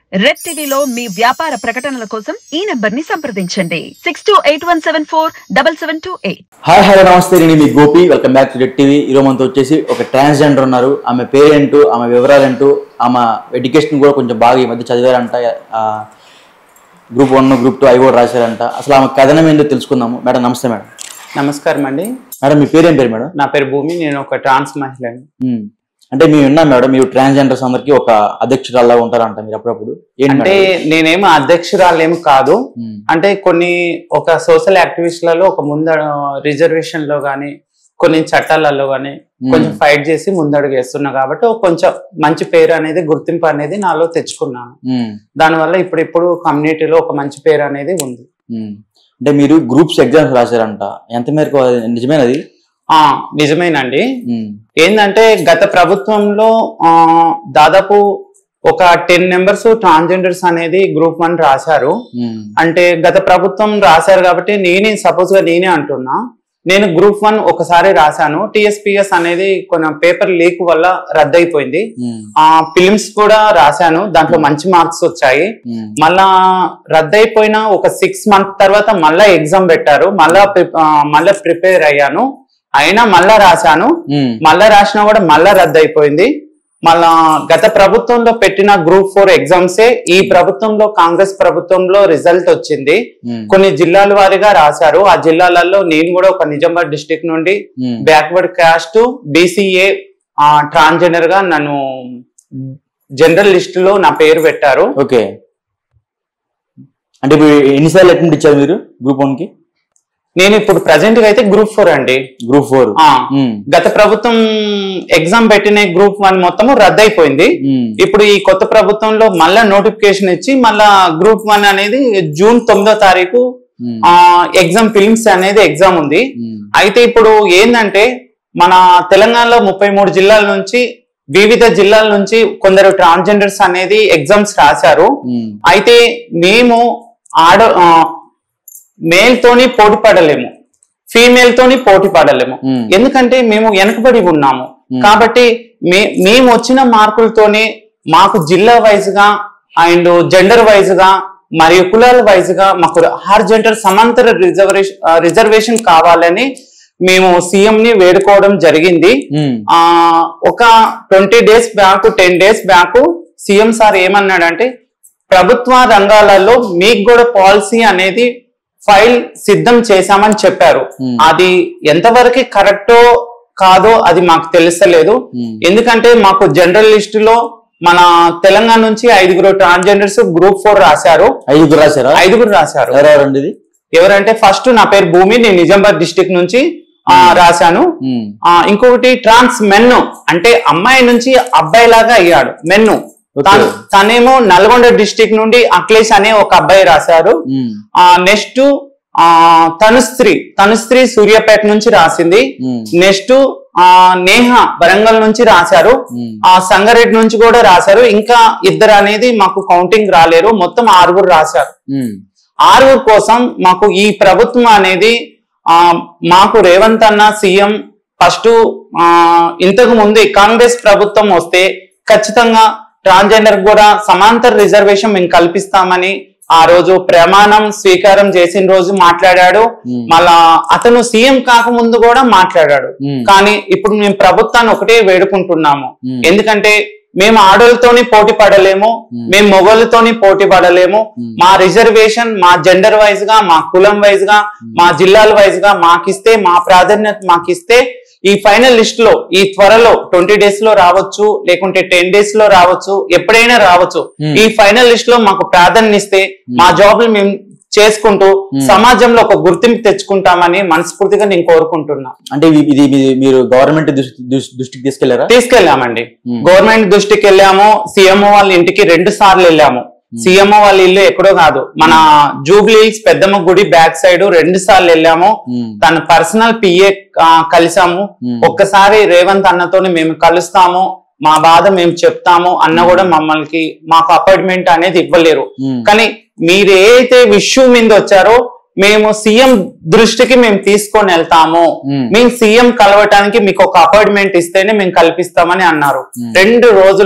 Red టీవీలో మీ వ్యాపార ప్రకటనల కోసం ఈ నంబర్ ని సంప్రదించండి six two eight one seven four double seven two eight hi hello నమస్తే నేను మీ Gopi welcome back to Red TV ఈరోజు మనతో వచ్చేసి ఒక ట్రాన్స్జెండర్ ఉన్నారు ఆమె పేరేంటూ ఆమె వివరాలేంటూ ఆమె ఎడ్యుకేషన్ కూడా కొంచెం బాగా ఈ మధ్య చదివారంట గ్రూప్ వన్ గ్రూప్ టూ అవి కూడా రాశారంట అసలు ఆమె కథనం ఏంటో తెలుసుకుందాము మేడం నమస్తే మేడం నమస్కారం అండి మేడం మీ పేరేం పేరు మేడం నా పేరు భూమి నేను ఒక ట్రాన్స్ మహిళని మ్మ్. అంటే మేము విన్నాం మేడం మీరు ట్రాన్స్జెండర్స్ అందరికి ఒక అధ్యక్షురాల్లా ఉంటారంట మీరు అప్పుడప్పుడు ఏంటి అంటే మేడం? నేనేం అధ్యక్షురాలేం కాదు మ్మ్. అంటే కొన్ని ఒక సోషల్ యాక్టివిస్ట్లలో ఒక ముంద రిజర్వేషన్ లో గానీ కొన్ని చట్టాలలో గానీ కొంచెం ఫైట్ చేసి ముందడుగు వేస్తున్నా కాబట్టి ఒక కొంచెం మంచి పేరు అనేది గుర్తింపు అనేది నాలో తెచ్చుకున్నాను మ్మ్. దానివల్ల ఇప్పుడు ఇప్పుడు కమ్యూనిటీలో ఒక మంచి పేరు అనేది ఉంది మ్మ్. అంటే మీరు గ్రూప్స్ ఎగ్జామ్స్ రాశారంట ఎంత మేరకు అది నిజమేనది ఆ నిజమేనండి మ్మ్. ఏంటంటే గత ప్రభుత్వంలో ఆ, దాదాపు ఒక టెన్ మెంబర్స్ ట్రాన్స్జెండర్స్ అనేది గ్రూప్ వన్ రాశారు మ్మ్. అంటే గత ప్రభుత్వం రాశారు కాబట్టి నేనే సపోజ్ గా నేనే అంటున్నా నేను గ్రూప్ వన్ ఒకసారి రాశాను టిఎస్పిఎస్ అనేది కొన్ని పేపర్ లీక్ వల్ల రద్దయిపోయింది మ్మ్. ఆ ఫిలిమ్స్ కూడా రాశాను దాంట్లో మంచి మార్క్స్ వచ్చాయి మ్మ్. మళ్ళా రద్దయిపోయిన ఒక సిక్స్ మంత్ తర్వాత మళ్ళా ఎగ్జామ్ పెట్టారు మళ్ళా ప్రి- ఆ, మళ్ళా ప్రిపేర్ అయ్యాను అయినా మళ్ళా రాశాను మ్మ్. మళ్ళా రాసినా కూడా మళ్ళా రద్దు అయిపోయింది మళ్ళా గత ప్రభుత్వంలో పెట్టిన గ్రూప్ ఫోర్ ఎగ్జామ్సే ఈ ప్రభుత్వంలో కాంగ్రెస్ ప్రభుత్వంలో రిజల్ట్ వచ్చింది మ్మ్. కొన్ని జిల్లాల వారీగా రాశారు ఆ జిల్లాలలో నేను కూడా ఒక నిజామాబాద్ డిస్టిక్ నుండి మ్మ్. బ్యాక్వర్డ్ క్యాస్ట్ బీసీఏ ట్రాన్స్జెండర్ గా నన్ను జనరల్ లిస్ట్ లో నా పేరు పెట్టారు ఓకే అంటే ఇప్పుడు ఎన్నిసార్లు అటెంప్ట్ ఇచ్చారు మీరు గ్రూప్ వన్ కి నేను ఇప్పుడు ప్రజెంట్ గా అయితే గ్రూప్ ఫోర్ అండి గ్రూప్ ఫోర్ ఆ, గత ప్రభుత్వం ఎగ్జామ్ పెట్టిన గ్రూప్ వన్ మొత్తము రద్దయిపోయింది ఇప్పుడు ఈ కొత్త ప్రభుత్వంలో మళ్ళా నోటిఫికేషన్ ఇచ్చి మళ్ళా గ్రూప్ వన్ అనేది జూన్ తొమ్మిదో తారీఖు ఆ ఎగ్జామ్ ఫిలిమ్స్ అనేది ఎగ్జామ్ ఉంది అయితే ఇప్పుడు ఏంటంటే మన తెలంగాణలో ముప్పై మూడు జిల్లాల నుంచి వివిధ జిల్లాల నుంచి కొందరు ట్రాన్స్జెండర్స్ అనేది ఎగ్జామ్స్ రాశారు అయితే మేము ఆడ మేల్ తోని పోటీ పడలేము ఫీమేల్ తోని పోటీ పడలేము Hmm. ఎందుకంటే మేము వెనకబడి ఉన్నాము కాబట్టి మే మేము వచ్చిన మార్కులతోనే మాకు జిల్లా వైజ్ గా అండ్ జెండర్ వైజ్ గా మరియు కులాల వైజ్ గా మాకు హార్జెంటర్ సమాంతర రిజర్వేషన్ రిజర్వేషన్ కావాలని మేము సీఎం ని వేడుకోవడం జరిగింది ఆ ఒక twenty days back ten days back CM sir ఏమన్నాడంటే ప్రభుత్వ రంగాలలో మీకు కూడా పాలసీ అనేది ఫైల్ సిద్ధం చేశామని చెప్పారు Hmm. అది ఎంతవరకు కరెక్టో కాదో అది మాకు తెలుస్తలేదు ఎందుకంటే మాకు జనరల్ లిస్ట్ లో మన తెలంగాణ నుంచి ఐదుగురు ట్రాన్స్జెండర్స్ గ్రూప్ ఫోర్ రాశారు ఐదుగురు రాశారా ఐదుగురు రాశారు ఎవరెవరండి ఇది ఎవరంటే ఫస్ట్ నా పేరు భూమి నేను నిజామాబాద్ డిస్టిక్ నుంచి ఆ, రాశాను మ్మ్. ఆ ఇంకొకటి ట్రాన్స్ మెన్ను అంటే అమ్మాయి నుంచి అబ్బాయి లాగా అయ్యాడు మెన్ను తన- తనేమో నల్గొండ డిస్టిక్ నుండి అఖిలేష్ అనే ఒక అబ్బాయి రాశారు మ్మ్. ఆ నెక్స్ట్ ఆ తనుశ్రీ తనుశ్రీ సూర్యాపేట నుంచి రాసింది మ్మ్. నెక్స్ట్ ఆ నేహ వరంగల్ నుంచి రాశారు మ్మ్. ఆ సంగారెడ్డి నుంచి కూడా రాశారు ఇంకా ఇద్దరు అనేది మాకు కౌంటింగ్ రాలేరు మొత్తం ఆరుగురు రాశారు మ్మ్. ఆరుగురు కోసం మాకు ఈ ప్రభుత్వం అనేది ఆ మాకు రేవంత్ అన్న సీఎం ఫస్ట్ ఆ ఇంతకు ముందు కాంగ్రెస్ ప్రభుత్వం వస్తే ఖచ్చితంగా ట్రాన్స్జెండర్ కూడా సమాంతర రిజర్వేషన్ మేము కల్పిస్తామని ఆ రోజు ప్రమాణం స్వీకారం చేసిన రోజు మాట్లాడాడు Hmm. మళ్ళా అతను సీఎం కాకముందు కూడా మాట్లాడాడు Hmm. కానీ ఇప్పుడు మేము ప్రభుత్వాన్ని ఒకటే వేడుకుంటున్నాము Hmm. ఎందుకంటే మేము ఆడోళ్ళతోని పోటీ పడలేము మేము మొగోళ్ళతోని పోటీ పడలేము మా రిజర్వేషన్ మా జెండర్ వైజ్ గా మా కులం వైజ్ గా మా జిల్లాల వైజ్ గా మాకిస్తే మా ప్రాధాన్యత మాకిస్తే ఈ ఫైనల్ లిస్ట్ లో ఈ త్వరలో ట్వంటీ డేస్ లో రావచ్చు లేకుంటే టెన్ డేస్ లో రావచ్చు ఎప్పుడైనా రావచ్చు Hmm. ఈ ఫైనల్ లిస్ట్ లో మాకు ప్రాధాన్యత ఇస్తే మా జాబ్లు మేము చేసుకుంటూ సమాజంలో ఒక గుర్తింపు తెచ్చుకుంటామని మనస్ఫూర్తిగా నేను కోరుకుంటున్నా అంటే ఇది ఇది మీ- మీరు గవర్నమెంట్ దృష్టి దృష్టి- దృష్టికి తీసుకెళ్లారా తీసుకెళ్ళామండి Hmm. గవర్నమెంట్ దృష్టికి వెళ్ళాము సీఎంఓ వాళ్ళ ఇంటికి రెండు సార్లు వెళ్ళాము సీఎంఓ వాళ్ళ ఇల్లు ఎక్కడో కాదు మన జూబ్లీ హిల్స్ పెద్దమ్మ గుడి బ్యాక్ సైడ్ రెండు సార్లు వెళ్ళాము మ్మ్. తన పర్సనల్ పిఏ కలిసాము Hmm. ఒక్కసారి రేవంత్ అన్నతోని మేము కలుస్తాము మా బాధ మేము చెప్తాము అన్న కూడా మమ్మల్ని మాకు అపాయింట్మెంట్ అనేది ఇవ్వలేరు మ్మ్. కానీ మీరు ఏదైతే ఇష్యూ మీద వచ్చారో మేము సీఎం దృష్టికి మేము తీసుకొని వెళ్తాము మ్మ్. మేము సీఎం కలవటానికి మీకు ఒక అపాయింట్మెంట్ ఇస్తేనే మేము కల్పిస్తామని అన్నారు రెండు రోజులు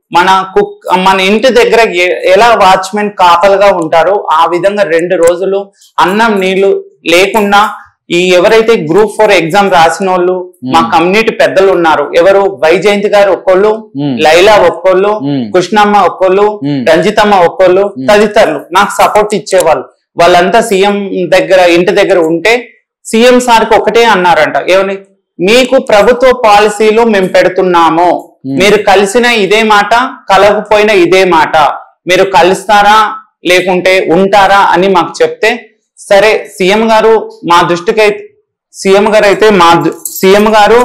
మన కుక్ మన ఇంటి దగ్గర ఎ- ఎలా వాచ్మెన్ కాపలుగా ఉంటారో ఆ విధంగా రెండు రోజులు అన్నం నీళ్లు లేకుండా ఈ ఎవరైతే గ్రూప్ ఫోర్ ఎగ్జామ్ రాసిన వాళ్ళు మా కమ్యూనిటీ పెద్దలు ఉన్నారు ఎవరు వైజయంతి గారు ఒక్కోళ్ళు Hmm. Laila ఒక్కోళ్ళు Hmm. Krishnamma ఒక్కోళ్ళు Hmm. రంజితమ్మ ఒక్కోళ్ళు తదితరులు నాకు సపోర్ట్ ఇచ్చేవాళ్ళు వాళ్ళంతా సీఎం దగ్గర ఇంటి దగ్గర ఉంటే సీఎం సార్కి ఒకటే అన్నారంట ఏమని మీకు ప్రభుత్వ పాలసీలు మేము పెడుతున్నాము మీరు కలిసిన ఇదే మాట కలవకపోయినా ఇదే మాట మీరు కలుస్తారా లేకుంటే ఉంటారా అని మాకు చెప్తే సరే సీఎం గారు మా దృష్టికి అయితే సీఎం గారు అయితే మా సీఎం గారు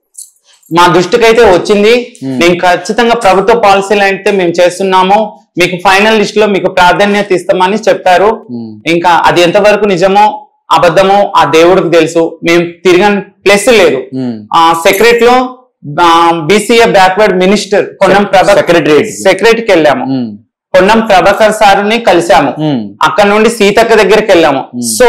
మా దృష్టికి అయితే వచ్చింది మేము ఖచ్చితంగా ప్రభుత్వ పాలసీలు అయితే మేము చేస్తున్నాము మీకు ఫైనల్ లిస్ట్ లో మీకు ప్రాధాన్యత ఇస్తామని చెప్పారు ఉమ్, ఇంకా అది ఎంతవరకు నిజమో అబద్ధమో ఆ దేవుడికి తెలుసు మేము తిరగని ప్లస్ లేదు ఉమ్. ఆ సెక్రటరీ లో BCA backward minister Ponnam Prabhakar Secretariat. సెక్రటరీకి వెళ్ళాము ఉమ్, పొన్నం ప్రభాకర్ సార్ని కలిసాము ఉమ్, అక్కడ నుండి సీతక్క దగ్గరికి వెళ్ళాము సో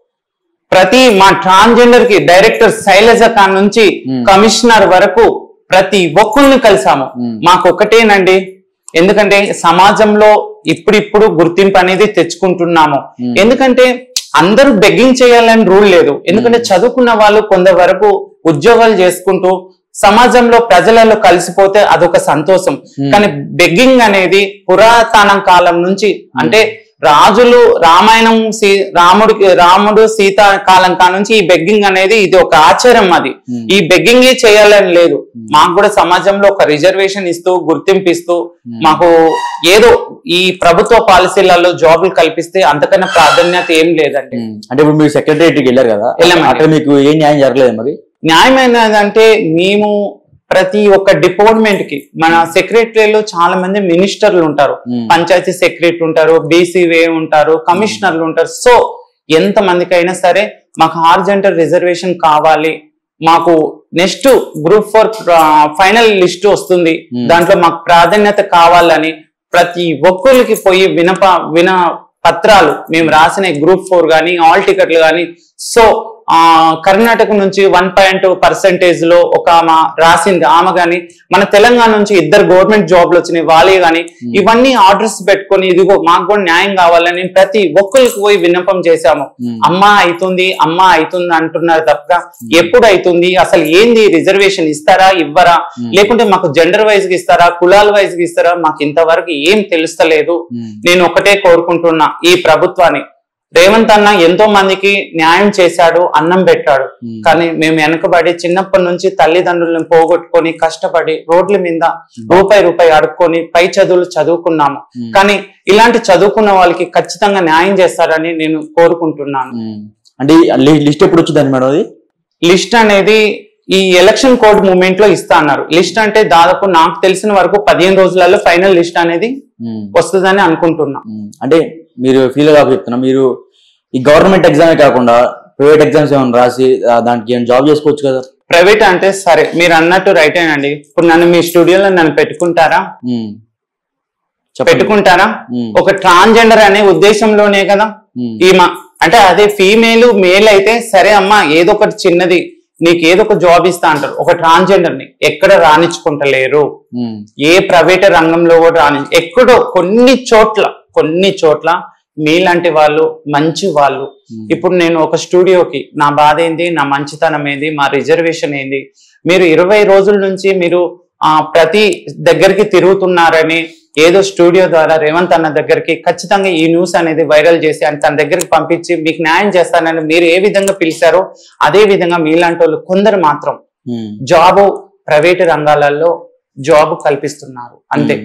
ప్రతి మా ట్రాన్స్జెండర్ కి డైరెక్టర్ శైలజ ఖాన్ నుంచి కమిషనర్ వరకు ప్రతి ఒక్కరిని కలిసాము Hmm. మాకు ఒకటేనండి ఎందుకంటే సమాజంలో ఇప్పుడిప్పుడు గుర్తింపు అనేది తెచ్చుకుంటున్నాము ఎందుకంటే అందరూ బెగ్గింగ్ చేయాలని రూల్ లేదు ఎందుకంటే చదువుకున్న వాళ్ళు కొందరు వరకు ఉద్యోగాలు చేసుకుంటూ సమాజంలో ప్రజలలో కలిసిపోతే అదొక సంతోషం కానీ బెగ్గింగ్ అనేది పురాతన కాలం నుంచి అంటే రాజులు రామాయణం సీ రాముడికి రాముడు సీత కాలం కా నుంచి ఈ బెగ్గింగ్ అనేది ఇది ఒక ఆచారం అది ఈ బెగ్గింగ్ చేయాలని లేదు మాకు కూడా సమాజంలో ఒక రిజర్వేషన్ ఇస్తూ గుర్తింపు ఇస్తూ మాకు ఏదో ఈ ప్రభుత్వ పాలసీలలో జాబులు కల్పిస్తే అంతకన్నా ప్రాధాన్యత ఏం లేదండి ఉమ్. అంటే ఇప్పుడు మీరు సెక్రటరియట్కి వెళ్ళారు కదా వెళ్ళామండి. అక్కడ మీకు ఏం న్యాయం జరగలేదు మరి న్యాయమైనదంటే మేము ప్రతి ఒక్క డిపార్ట్మెంట్ కి మన సెక్రటరీలో చాలా మంది మినిస్టర్లు ఉంటారు Hmm. పంచాయతీ సెక్రటరీ ఉంటారు బీసీవే ఉంటారు కమిషనర్లు ఉంటారు సో ఎంత మందికైనా సరే మాకు హార్జెంటల్ రిజర్వేషన్ కావాలి మాకు next group four final list వస్తుంది దాంట్లో మాకు ప్రాధాన్యత కావాలని ప్రతి ఒక్కరికి పోయి వినప విన పత్రాలు మేము రాసిన గ్రూప్ ఫోర్ కానీ ఆల్ టికెట్లు కానీ సో ఆ కర్ణాటక నుంచి వన్ పాయింట్ పర్సెంటేజ్ లో ఒక ఆమె రాసింది ఆమె గాని మన తెలంగాణ నుంచి ఇద్దరు గవర్నమెంట్ జాబ్లు వచ్చినాయి వాళ్ళే గాని ఇవన్నీ ఆర్డర్స్ పెట్టుకొని ఇదిగో మాకు కూడా న్యాయం కావాలని ప్రతి ఒక్కరికి పోయి విన్నపం చేశాము అమ్మా అవుతుంది అమ్మా అవుతుంది అంటున్నారు తప్ప ఎప్పుడు అవుతుంది అసలు ఏంది రిజర్వేషన్ ఇస్తారా ఇవ్వరా లేకుంటే మాకు జెండర్ వైజ్ గా ఇస్తారా కులాల వైజ్ గా ఇస్తారా మాకు ఇంతవరకు ఏం తెలుస్తలేదు నేను ఒకటే కోరుకుంటున్నా ఈ ప్రభుత్వాన్ని రేవంత్ అన్న ఎంతో మందికి న్యాయం చేశాడు అన్నం పెట్టాడు కానీ మేము వెనకబడి చిన్నప్పటి నుంచి తల్లిదండ్రులను పోగొట్టుకొని కష్టపడి రోడ్ల మీద రూపాయి రూపాయి అడుక్కొని పై చదువులు చదువుకున్నాము కానీ ఇలాంటి చదువుకున్న వాళ్ళకి ఖచ్చితంగా న్యాయం చేస్తారని నేను కోరుకుంటున్నాను ఉమ్. అంటే ఈ లిస్ట్ ఎప్పుడు వచ్చిందండి మేడం అది లిస్ట్ అనేది ఈ ఎలక్షన్ కోడ్ మూమెంట్ లో ఇస్తా అన్నారు లిస్ట్ అంటే దాదాపు నాకు తెలిసిన వరకు పదిహేను రోజులలో ఫైనల్ లిస్ట్ అనేది ఉమ్. వస్తుందని అనుకుంటున్నా ఉమ్. అంటే మీరు ఫీల్ కాక చెప్తున్నా మీరు ఈ గవర్నమెంట్ ఎగ్జామే కాకుండా ప్రైవేట్ ఎగ్జామ్స్ ఏమైనా రాసి ఆ, దానికి ఏమైనా జాబ్ చేసుకోవచ్చు కదా ప్రైవేట్ అంటే సరే మీరు అన్నట్టు రైట్ అండి ఇప్పుడు నన్ను మీ స్టూడియోలో నన్ను పెట్టుకుంటారా ఉమ్. చెప్పండి పెట్టుకుంటారా ఉమ్. ఒక ట్రాన్స్జెండర్ అనే ఉద్దేశంలోనే కదా ఉమ్. ఈమె అంటే అదే ఫీమేల్ మేల్ అయితే సరే అమ్మా ఏదో ఒకటి చిన్నది నీకు ఏదో ఒక జాబ్ ఇస్తా అంటారు ఒక ట్రాన్స్జెండర్ ని ఎక్కడ రాణించుకుంటలేరు ఉమ్. ఏ ప్రైవేట్ రంగంలో కూడా రాని ఎక్కడో కొన్ని చోట్ల కొన్ని చోట్ల మీలాంటి వాళ్ళు మంచి వాళ్ళు ఇప్పుడు నేను ఒక స్టూడియోకి నా బాధ ఏంది నా మంచితనం ఏంది మా రిజర్వేషన్ ఏంది మీరు ఇరవై రోజుల నుంచి మీరు ఆ ప్రతి దగ్గరికి తిరుగుతున్నారని ఏదో స్టూడియో ద్వారా రేవంత్ అన్న దగ్గరికి ఖచ్చితంగా ఈ న్యూస్ అనేది వైరల్ చేసి అని తన దగ్గరికి పంపించి మీకు న్యాయం చేస్తానని మీరు ఏ విధంగా పిలిచారో అదే విధంగా మీలాంటి వాళ్ళు కొందరు మాత్రం ఉమ్. జాబ్ ప్రైవేట్ రంగాలలో జాబ్ కల్పిస్తున్నారు అంతే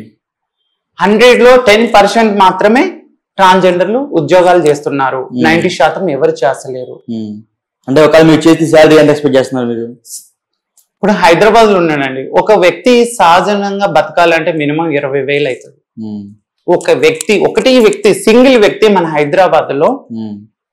హండ్రెడ్ లో టెన్ పర్సెంట్ మాత్రమే ట్రాన్స్జెండర్లు ఉద్యోగాలు చేస్తున్నారు నైన్టీ శాతం ఎవరు చేస్తలేరు ఉమ్. అంటే ఒకవేళ మీరు చేసి శాలరీ ఎంత ఎక్స్పెక్ట్ చేస్తున్నారు మీరు ఇప్పుడు హైదరాబాద్ లో ఉన్నానండి ఒక వ్యక్తి సహజంగా బతకాలంటే మినిమం ఇరవై వేలు అవుతుంది ఉమ్. ఒక వ్యక్తి ఒకటి వ్యక్తి సింగిల్ వ్యక్తి మన హైదరాబాద్ లో ఉమ్.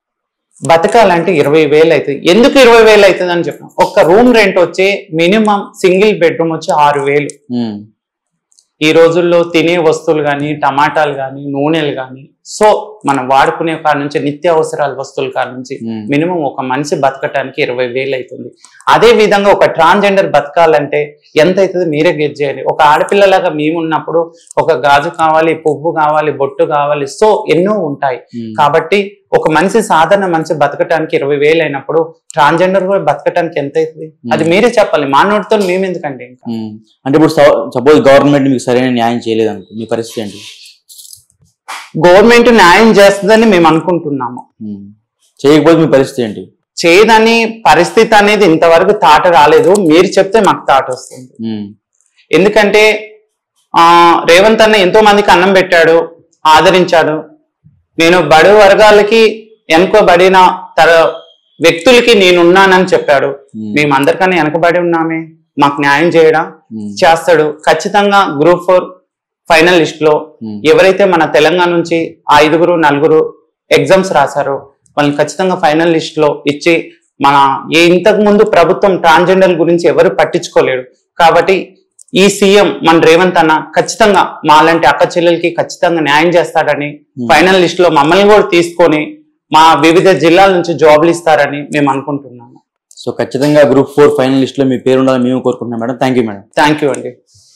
బతకాలంటే ఇరవై వేలు అవుతుంది ఎందుకు ఇరవై వేలు అవుతుంది అని చెప్పిన ఒక రూమ్ రెంట్ వచ్చే మినిమం సింగిల్ బెడ్రూమ్ వచ్చి ఆరు వేలు ఉమ్. ఈ రోజుల్లో తినే వస్తువులు కానీ టమాటాలు కానీ నూనెలు కానీ సో మనం వాడుకునే కాడ నుంచి నిత్య అవసరాల వస్తువుల కాడ నుంచి మ్మ్. మినిమం ఒక మనిషి బతకటానికి ఇరవై వేలు అవుతుంది అదే విధంగా ఒక ట్రాన్స్జెండర్ బతకాలంటే ఎంత అవుతుంది మీరే గెట్ చేయండి ఒక ఆడపిల్లలాగా మేము ఉన్నప్పుడు ఒక గాజు కావాలి పువ్వు కావాలి బొట్టు కావాలి సో ఎన్నో ఉంటాయి మ్మ్. కాబట్టి ఒక మనిషి సాధారణ మనిషి బతకటానికి ఇరవై వేలు అయినప్పుడు ట్రాన్స్జెండర్ కూడా బతకటానికి ఎంత అవుతుంది అది మీరే చెప్పాలి మా నోటితో మేము ఎందుకండి ఇంకా మ్మ్. అంటే ఇప్పుడు సపోజ్ గవర్నమెంట్ మీకు సరైన న్యాయం చేయలేదు అనుకో మీ పరిస్థితి ఏంటి గవర్నమెంట్ న్యాయం చేస్తుందని మేము అనుకుంటున్నాము మ్మ్. చేయకపోతే మీ పరిస్థితి ఏంటి చేయదని పరిస్థితి అనేది ఇంతవరకు తాట రాలేదు మీరు చెప్తే మాకు తాట వస్తుంది మ్మ్. ఎందుకంటే ఆ రేవంత్ అన్న ఎంతో మందికి అన్నం పెట్టాడు ఆదరించాడు నేను బడు వర్గాలకి వెనుకబడిన తర వ్యక్తులకి నేనున్నానని చెప్పాడు మ్మ్. మేము అందరికన్నా వెనకబడి ఉన్నామే మాకు న్యాయం చేయడం మ్మ్. చేస్తాడు ఖచ్చితంగా గ్రూప్ ఫోర్ ఫైనల్ లిస్ట్ లో మ్మ్. ఎవరైతే మన తెలంగాణ నుంచి ఆ ఐదుగురు నలుగురు ఎగ్జామ్స్ రాశారో వాళ్ళని ఖచ్చితంగా ఫైనల్ లిస్ట్ లో ఇచ్చి మన ఏ ఇంతకు ముందు ప్రభుత్వం ట్రాన్స్జెండర్ గురించి ఎవరు పట్టించుకోలేడు కాబట్టి ఈ సీఎం మన రేవంత్ అన్న ఖచ్చితంగా మాలాంటి అక్క చెల్లెలకి ఖచ్చితంగా న్యాయం చేస్తాడని ఫైనల్ లిస్ట్ లో మమ్మల్ని కూడా తీసుకొని మా వివిధ జిల్లాల నుంచి జాబ్లు ఇస్తారని మేము అనుకుంటున్నాము సో ఖచ్చితంగా గ్రూప్ ఫోర్ ఫైనల్ లిస్ట్ లో మీ పేరు ఉండాలని మేము కోరుకుంటున్నాం madam thank you madam thank you అండి